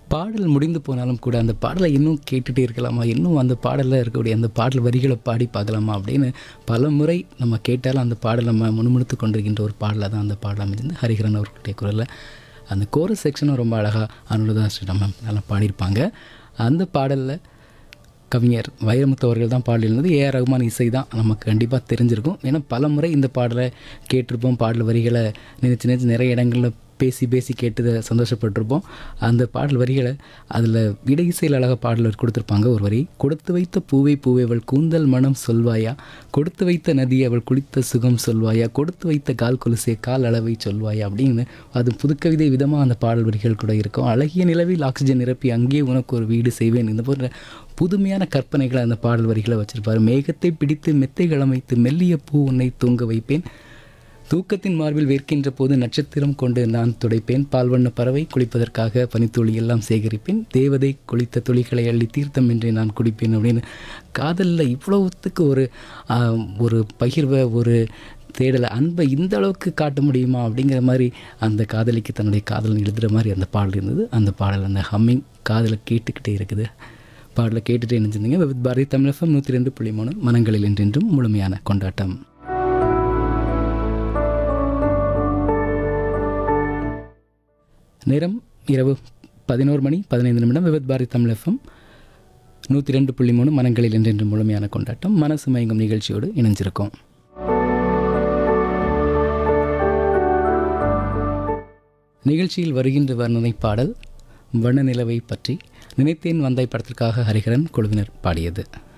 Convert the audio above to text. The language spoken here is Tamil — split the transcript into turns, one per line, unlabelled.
பாடல் முடிந்து போனாலும் கூட அந்த பாடலை இன்னும் கேட்டுகிட்டே இருக்கலாமா இன்னும் அந்த பாடலில் இருக்கக்கூடிய அந்த பாடல் வரிகளை பாடி பார்க்கலாமா அப்படின்னு பல முறை நம்ம கேட்டாலும் அந்த பாடல் நம்ம முணுமுணுத்து கொண்டிருக்கின்ற ஒரு பாடலாக தான் அந்த பாடல் அமைஞ்சிருந்து ஹரிஹரன் அவர்களுடைய குரலில் அந்த கோரஸ் செக்ஷனும் ரொம்ப அழகாக அனுலதா ஸ்ரீராம் மேம் நல்லா பாடியிருப்பாங்க அந்த பாடலில் கவிஞர் வைரமுத்து அவர்கள் தான் பாடியிருந்தது ஏஆர் ரகுமான் இசை தான் நமக்கு கண்டிப்பாக தெரிஞ்சிருக்கும் ஏன்னா பல முறை இந்த பாடலை கேட்டிருப்போம் பாடல் வரிகளை நினைச்சு நினைச்சு நிறைய இடங்களில் பேசி பேசி கேட்டு சந்தோஷப்பட்டிருப்போம் அந்த பாடல் வரிகளை அதில் இடை இசையில் அழகாக பாடல் கொடுத்துருப்பாங்க ஒரு வரி கொடுத்து வைத்த பூவை பூவை அவள் கூந்தல் மனம் சொல்வாயா கொடுத்து வைத்த நதி அவள் குளித்த சுகம் சொல்வாயா கொடுத்து வைத்த கால் கொலுசே கால் அளவை சொல்வாயா அப்படின்னு அது புதுக்கவிதை விதமாக அந்த பாடல் வரிகள் கூட இருக்கும் அழகிய நிலவில் ஆக்சிஜன் நிரப்பி அங்கேயே உனக்கு ஒரு வீடு செய்வேன் இந்த போன்ற புதுமையான கற்பனைகளை அந்த பாடல் வரிகளை வச்சிருப்பார் மேகத்தை பிடித்து மெத்தை கிழமைத்து மெல்லிய பூ உன்னை தூங்க வைப்பேன் தூக்கத்தின் மார்பில் வேர்க்கின்ற போது நட்சத்திரம் கொண்டு நான் துடைப்பேன் பால்வண்ண பறவை குளிப்பதற்காக பனித்துளி எல்லாம் சேகரிப்பேன் தேவதை குளித்த துளிகளை அள்ளி தீர்த்தம் என்றே நான் குடிப்பேன் அப்படின்னு காதலில் இவ்வளவுத்துக்கு ஒரு ஆஹ், ஒரு பகிர்வை ஒரு தேடலை அன்பை இந்த அளவுக்கு காட்ட முடியுமா அப்படிங்கிற மாதிரி அந்த காதலிக்கு தன்னுடைய காதலன் எழுதுகிற மாதிரி அந்த பாடல் இருந்தது அந்த பாடல் அந்த ஹம்மிங் காதலை கேட்டுக்கிட்டே இருக்குது பாடலை கேட்டுட்டு நினைச்சிருந்தீங்க வித் பாரதி தமிழகம் நூற்றி ரெண்டு புள்ளி மூணு மனங்களில் என்றென்றும் முழுமையான கொண்டாட்டம் நேரம் இரவு பதினோரு மணி பதினைந்து நிமிடம் விபத் பாரதி தமிழ் எஃப்எம் நூற்றி ரெண்டு புள்ளி மூணு மனங்களில் என்றென்று முழுமையான கொண்டாட்டம் மனசு மயங்கும் நிகழ்ச்சியோடு இணைஞ்சிருக்கோம் நிகழ்ச்சியில் வருகின்ற வர்ணனை பாடல் வண்ண நிலவை பற்றி நினைத்தேன் வந்தாய் படத்திற்காக ஹரிஹரன் குழுவினர் பாடியது